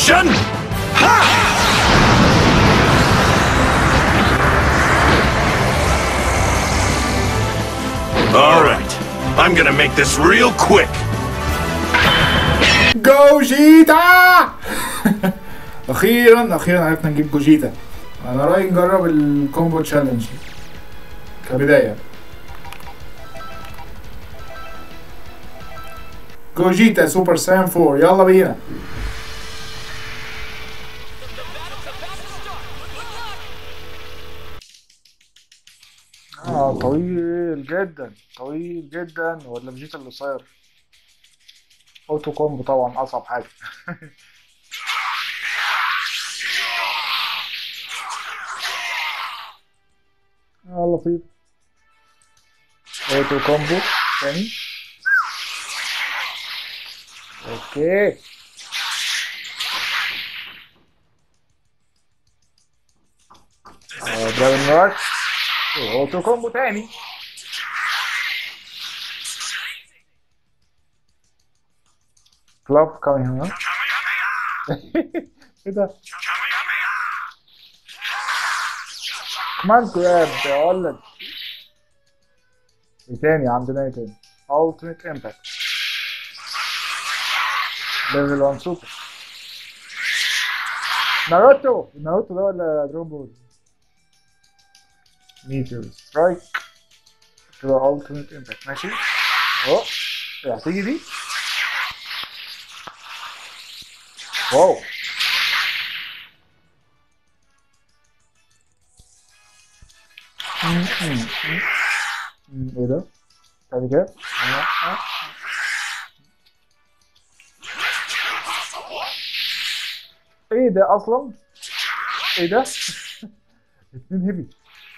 Action! Ha! All right. I'm gonna make this real quick. جوجيتا اخيرا اخيرا عرفنا نجيب جوجيتا انا رايي نجرب الكومبو تشالنج كبدايه جوجيتا سوبر سايم 4 يلا بينا اه طويل جدا طويل جدا ولا فيجيتا اللي قصير اوتو كومبو طبعا اصعب حاجه اه لطيف اوتو كومبو تاني اوكي آه، دراجون راش اوتو كومبو تاني كلوب كمان هنا ايه ده كمان جراب يا ولد ايه تاني عندنا ايه تاني Ultimate Impact ليفل 1 سوبر ناروتو ناروتو ده ولا دراجون بول ميتيور سترايك تبقى Ultimate Impact ماشي اهو إيه، هتيجي دي واو م- م- م- م- ايه ده؟ تاني كده؟ آه، آه. ايه ده اصلا؟ ايه ده؟ اتنين هيفي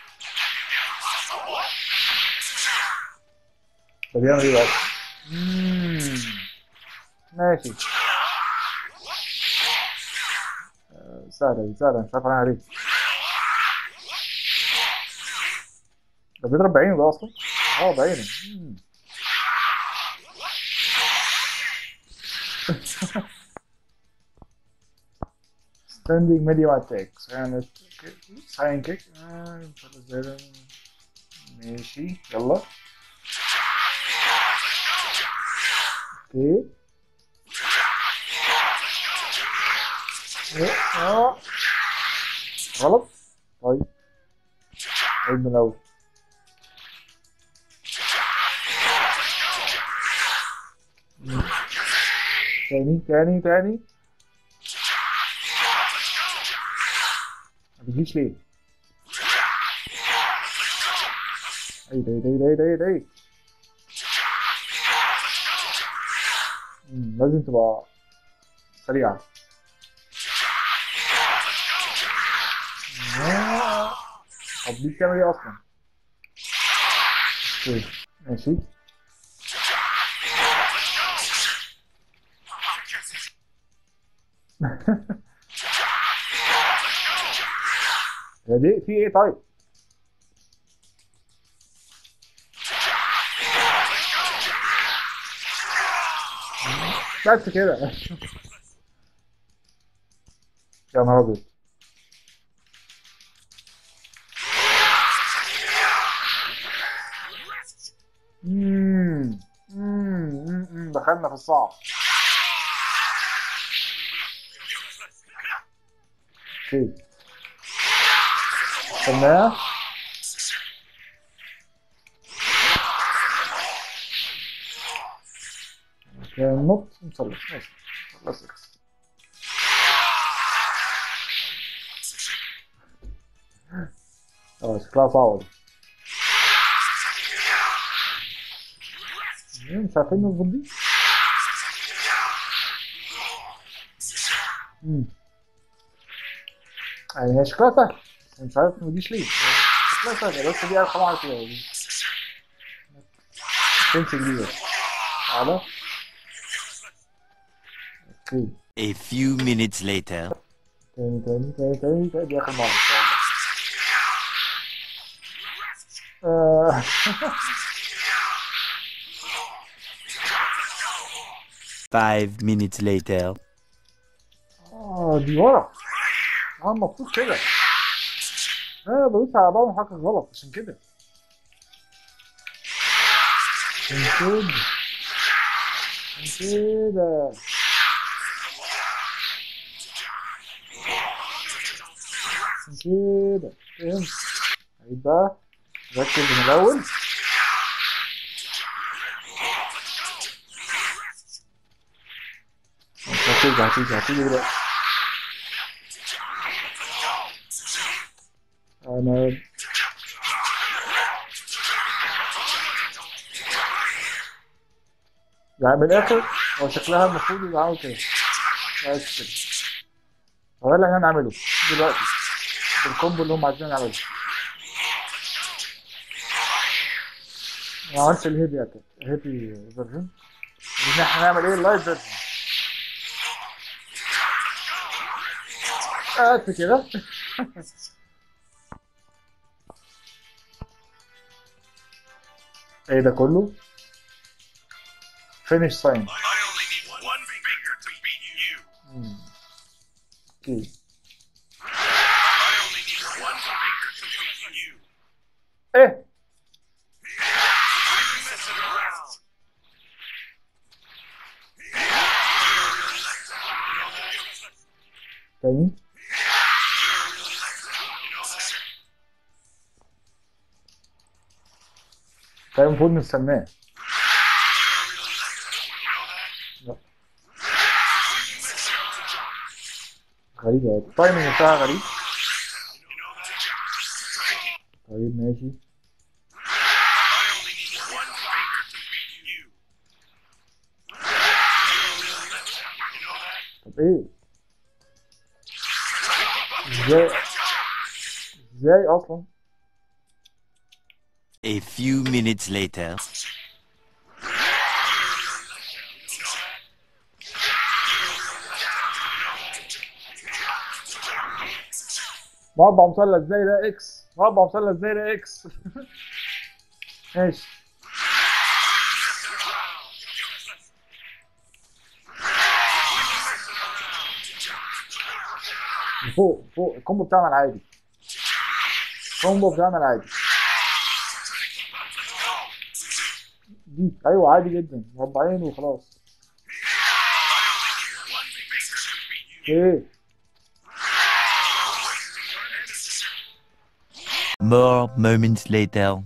ده بيعمل ايه بقى؟ مم. ماشي آه، سهلة دي سهلة مش عارف انا عليه ده بيضرب بعينه ده اصلا اه بعينه مم. ستاندينج ميديوم اتاك ساين ساين كيك آه، مش عارف ازاي ده. ماشي يلا اوكي إيه؟ اه غلط طيب عيد من الاول مم. تاني تاني تاني ما بيجيش ليه؟ ايه ده ايه ده ايه ده ايه ده ايه ده ايه مم، لازم تبقى سريعة آه. طب دي بتعمل ايه اصلا؟ اوكي ماشي يا دي في ايه طيب؟ بس كده يا نهار ابيض مم. مم. مم. مم. دخلنا في الصعب اوكي استناه كان نط نصلح ماشي خلاص اه شكلها صعبة دي إيه، مش عارفين نظبط دي مم. يعني هي شكلها سهل بس مش عارف ما تجيش ليه شكلها سهل بس دي ارقام على كده دي تمسك دي بس على اوكي A few minutes later. تاني تاني تاني تاني تاني دي اخر مرة ان شاء الله آه. Five minutes later. آه اه دي ورا اه المفروض كده انا بدوس على بعض حاجة غلط عشان كده عشان كده عشان كده عشان كده فهمت عيد بقى ركز من الأول هتيجي هتيجي هتيجي دلوقتي أنا يعني من الآخر هو شكلها المفروض يبقى عامل كده بس كده هو ده اللي احنا هنعمله دلوقتي بالكومبو اللي هم عايزين نعمله انا عملت الهيبي اتاك هيبي فيرجن ان احنا هنعمل ايه اللايف فيرجن بس كده ايه ده كله فينيش ساين I only need one finger to beat you. اوكي I only need one finger to beat you. ايه I'm messing around. تاني طيب المفروض نستناه لا. غريبة التايمنج بتاعها غريب طيب ماشي I only need one finger to beat you. طب ايه ازاي ازاي اصلا A few minutes later. مربع مثلث زي ده اكس مربع مثلث زي ده اكس ماشي فوق فوق الكومبو بتاعنا العادي الكومبو بتاعنا العادي دي ايوه عادي جدا مربعين وخلاص One finger to beat you. ايه More moments later.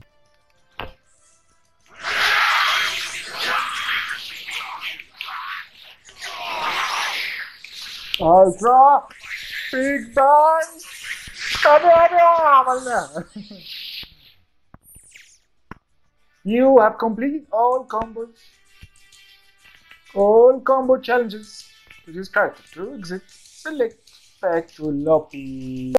الترا بيج بانج طبعا عملناها You have completed all combos all combo challenges to this character to exit select back to lobby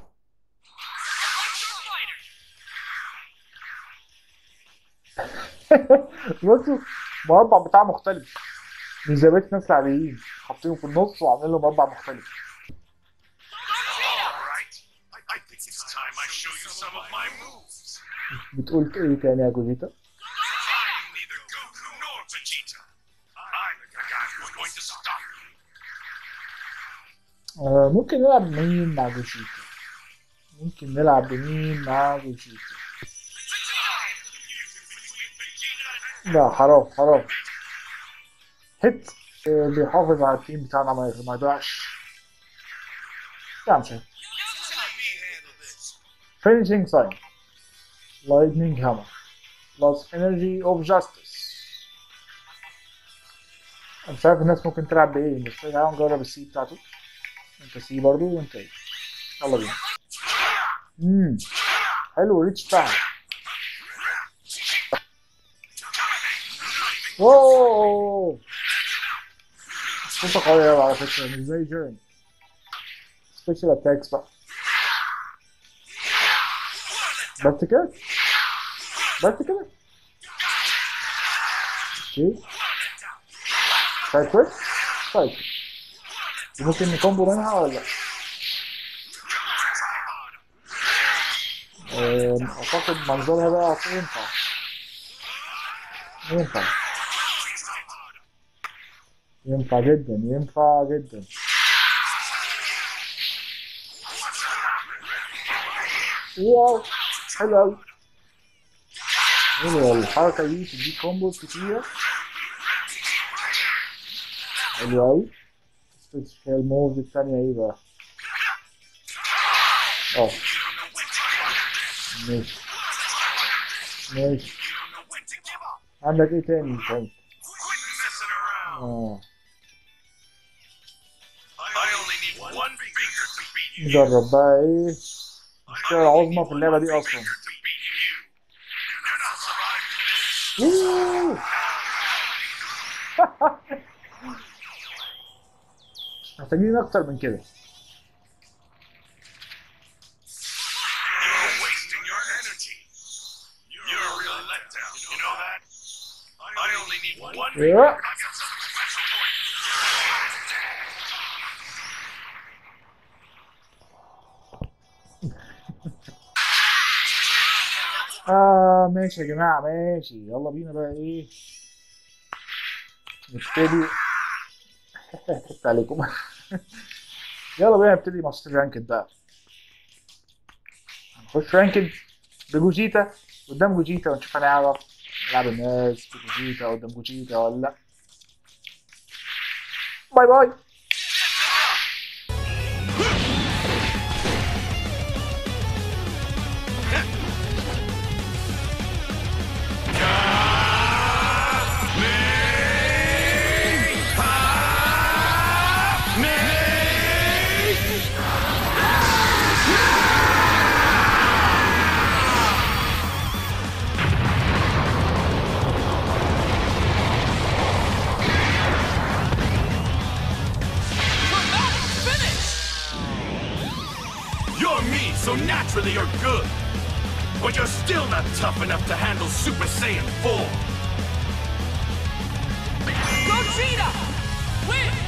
بصوا المربع بتاعه مختلف مش زي بقية الناس العاديين حاطينه في النص وعاملين له مربع مختلف All right. I, I think it's time I show you some of my moves. بتقول ايه تاني يا جوزيتا؟ I'm neither Goku nor Vegeta. I'm the guy who's going to stop you. آه ممكن نلعب مين مع جوزيتا؟ ممكن نلعب بمين مع جوزيتا؟ لا حرام حرام هيت آه، بيحافظ على التيم بتاعنا ما ما يضيعش يعني شايف Let me handle this. finishing sign lightning hammer plus energy of justice انا مش عارف الناس ممكن تلعب بايه بس تعالى نجرب السي بتاعته انت سي برضو وانت ايه يلا بينا امم حلو الريتش بتاعها واو صوتها قوية أوي على فكرة مش زي جيرن سبيشال اتاكس بقى بس كده بس كده اوكي سايد كويس سايد ممكن نكومبو منها ولا لا أم، اعتقد منظرها ده أعتقد ينفع ينفع ينفع جدا ينفع جدا واو حلو قوي حلوة الحركة دي تديك كومبوز كتيرة حلو قوي سبيشال موفز التانية ايه بقى؟ اه ماشي ماشي عندك ايه تاني طيب؟ Quit messing around. اه I only need one finger to beat you. نجرب بقى ايه المشكلة العظمى في اللعبة دي اصلا Finger to beat you. You're not surviving this. أوه. محتاجين اكتر من كده You're wasting your energy. You're a real letdown. You know that? I only need one finger. Yeah. I got something special for you. اه ماشي يا جماعة ماشي يلا بينا بقى ايه نبتدي ضحكت عليكم يلا بينا نبتدي ماستر رانكد بقى هنخش رانكد بجوجيتا قدام جوجيتا ونشوف هنعرف نلعب الناس بجوجيتا قدام جوجيتا ولا لا باي باي You're me, so naturally you're good. But you're still not tough enough to handle Super Saiyan 4. Gogeta! Win!